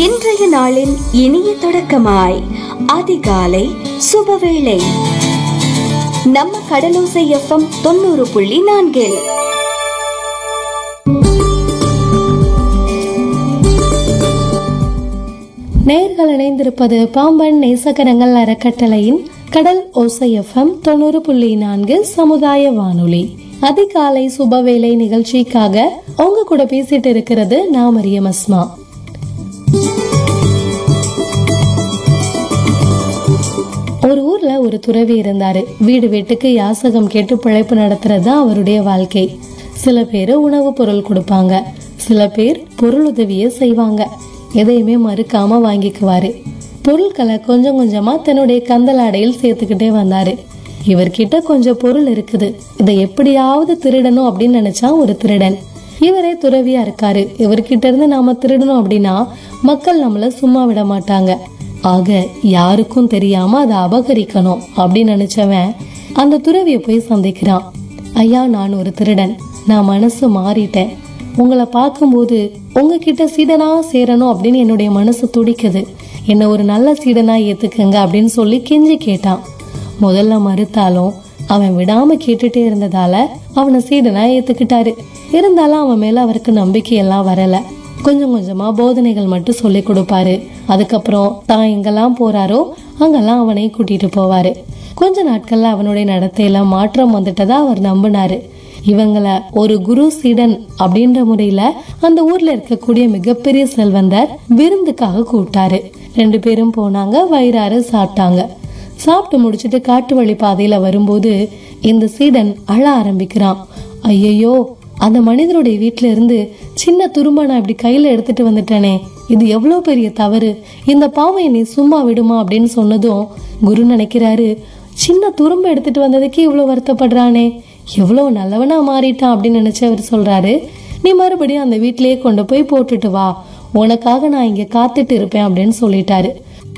இன்றைய நாளின் இனிய தொடக்கமாய் அதிகாலை சுபவேளை நம்ம கடலோசை எஃப்எம் தொண்ணூறு புள்ளி நான்கில் நேர்கள் இணைந்திருப்பது பாம்பன் நேசகரங்கள் அறக்கட்டளையின் கடல் ஓசை எஃப்எம் தொண்ணூறு புள்ளி நான்கு சமுதாய வானொலி அதிகாலை சுபவேளை நிகழ்ச்சிக்காக உங்க கூட பேசிட்டு இருக்கிறது நான் மரியம் அஸ்மா ஒரு ஊர்ல ஒரு துறவி இருந்தாரு வீடு வீட்டுக்கு யாசகம் கேட்டு பிழைப்பு நடத்துறது தான் அவருடைய வாழ்க்கை சில பேர் உணவுப் பொருள் கொடுப்பாங்க சில பேர் பொருள் உதவியை செய்வாங்க எதையுமே மறுக்காம வாங்கிக்குவாரு பொருட்களை கொஞ்சம் கொஞ்சமா தன்னுடைய கந்தலாடையில் சேர்த்துக்கிட்டே வந்தாரு இவர்கிட்ட கொஞ்சம் பொருள் இருக்குது இதை எப்படியாவது திருடணும் அப்படின்னு நினைச்சா ஒரு திருடன் இவரே துறவியா இருக்காரு இவர்கிட்ட இருந்து நாம திருடணும் அப்படின்னா மக்கள் நம்மள சும்மா விட மாட்டாங்க ஆக யாருக்கும் தெரியாம அதை அபகரிக்கணும் அப்படின்னு நினைச்சவன் அந்த துறவியை போய் சந்திக்கிறான் ஐயா நான் ஒரு திருடன் நான் மனசு மாறிட்டேன் உங்களை பார்க்கும்போது உங்ககிட்ட சீடனா சேரணும் அப்படின்னு என்னுடைய மனசு துடிக்குது என்ன ஒரு நல்ல சீடனா ஏத்துக்கங்க அப்படின்னு சொல்லி கெஞ்சி கேட்டான் முதல்ல மறுத்தாலும் அவன் விடாம கேட்டுட்டே இருந்ததால அவனை சீடனா ஏத்துக்கிட்டாரு இருந்தாலும் அவன் மேல அவருக்கு நம்பிக்கை எல்லாம் வரல கொஞ்சம் கொஞ்சமா போதனைகள் மட்டும் சொல்லி கொடுப்பாரு அதுக்கப்புறம் தான் எங்கெல்லாம் போறாரோ அங்கெல்லாம் அவனை கூட்டிட்டு போவாரு கொஞ்ச நாட்கள்ல அவனுடைய நடத்தையில மாற்றம் வந்துட்டதா அவர் நம்பினாரு இவங்கள ஒரு குரு சீடன் அப்படின்ற முறையில அந்த ஊர்ல இருக்கக்கூடிய மிகப்பெரிய செல்வந்தர் விருந்துக்காக கூப்பிட்டாரு ரெண்டு பேரும் போனாங்க வயிறார சாப்பிட்டாங்க சாப்பிட்டு முடிச்சிட்டு காட்டு வழி பாதையில வரும்போது இந்த சீடன் அழ ஆரம்பிக்கிறான் ஐயையோ அந்த மனிதருடைய வீட்ல இருந்து சின்ன துரும்ப நான் இப்படி கையில எடுத்துட்டு வந்துட்டேனே இது எவ்வளவு பெரிய தவறு இந்த பாவம் என்னை சும்மா விடுமா அப்படின்னு சொன்னதும் குரு நினைக்கிறாரு சின்ன துரும்ப எடுத்துட்டு வந்ததுக்கு இவ்வளவு வருத்தப்படுறானே எவ்வளவு நல்லவனா மாறிட்டான் அப்படின்னு நினைச்சு அவர் சொல்றாரு நீ மறுபடியும் அந்த வீட்டிலேயே கொண்டு போய் போட்டுட்டு வா உனக்காக நான் இங்க காத்துட்டு இருப்பேன் அப்படின்னு சொல்லிட்டாரு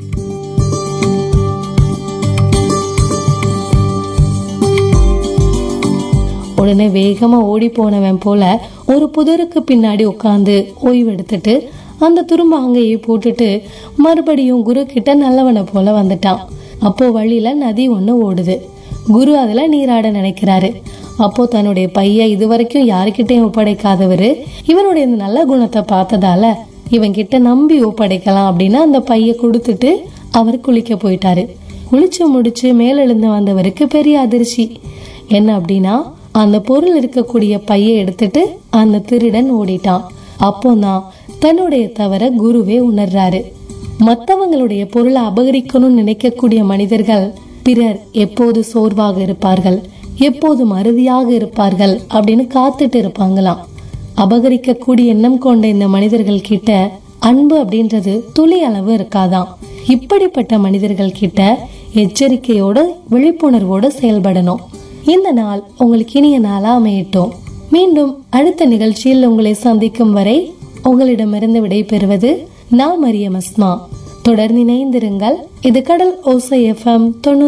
உடனே வேகமா ஓடி போனவன் போல ஒரு புதருக்கு பின்னாடி உட்காந்து ஓய்வு எடுத்துட்டு அந்த துரும்ப அங்கேயே போட்டுட்டு மறுபடியும் குரு கிட்ட நல்லவனை போல வந்துட்டான் அப்போ வழியில நதி ஒண்ணு ஓடுது குரு அதுல நீராட நினைக்கிறாரு அப்போ தன்னுடைய பைய இதுவரைக்கும் யாருக்கிட்டையும் ஒப்படைக்காதவரு இவனுடைய இந்த நல்ல குணத்தை பார்த்ததால இவன் கிட்ட நம்பி ஒப்படைக்கலாம் அப்படின்னு அந்த பைய கொடுத்துட்டு அவர் குளிக்க போயிட்டாரு குளிச்சு முடிச்சு மேலெழுந்து வந்தவருக்கு பெரிய அதிர்ச்சி என்ன அப்படின்னா அந்த பொருள் இருக்கக்கூடிய பையை எடுத்துட்டு அந்த திருடன் ஓடிட்டான் அப்போதான் தன்னுடைய தவற குருவே உணர்றாரு மத்தவங்களுடைய பொருளை அபகரிக்கணும்னு நினைக்கக்கூடிய மனிதர்கள் பிறர் எப்போது சோர்வாக இருப்பார்கள் எப்போது மறதியாக இருப்பார்கள் அப்படின்னு காத்துட்டு இருப்பாங்களாம் அபகரிக்கக்கூடிய எண்ணம் கொண்ட இந்த மனிதர்கள் கிட்ட அன்பு அப்படின்றது துளி அளவு இருக்காதாம் இப்படிப்பட்ட மனிதர்கள் கிட்ட எச்சரிக்கையோட விழிப்புணர்வோட செயல்படணும் இந்த நாள் உங்களுக்கு இனிய நாளா அமையட்டும் மீண்டும் அடுத்த நிகழ்ச்சியில் உங்களை சந்திக்கும் வரை உங்களிடமிருந்து விடை பெறுவது நான் மரியம் அஸ்மா தொடர்ந்து இணைந்திருங்கள் இது கடல் ஓசை எஃப்எம் தொண்ணூறு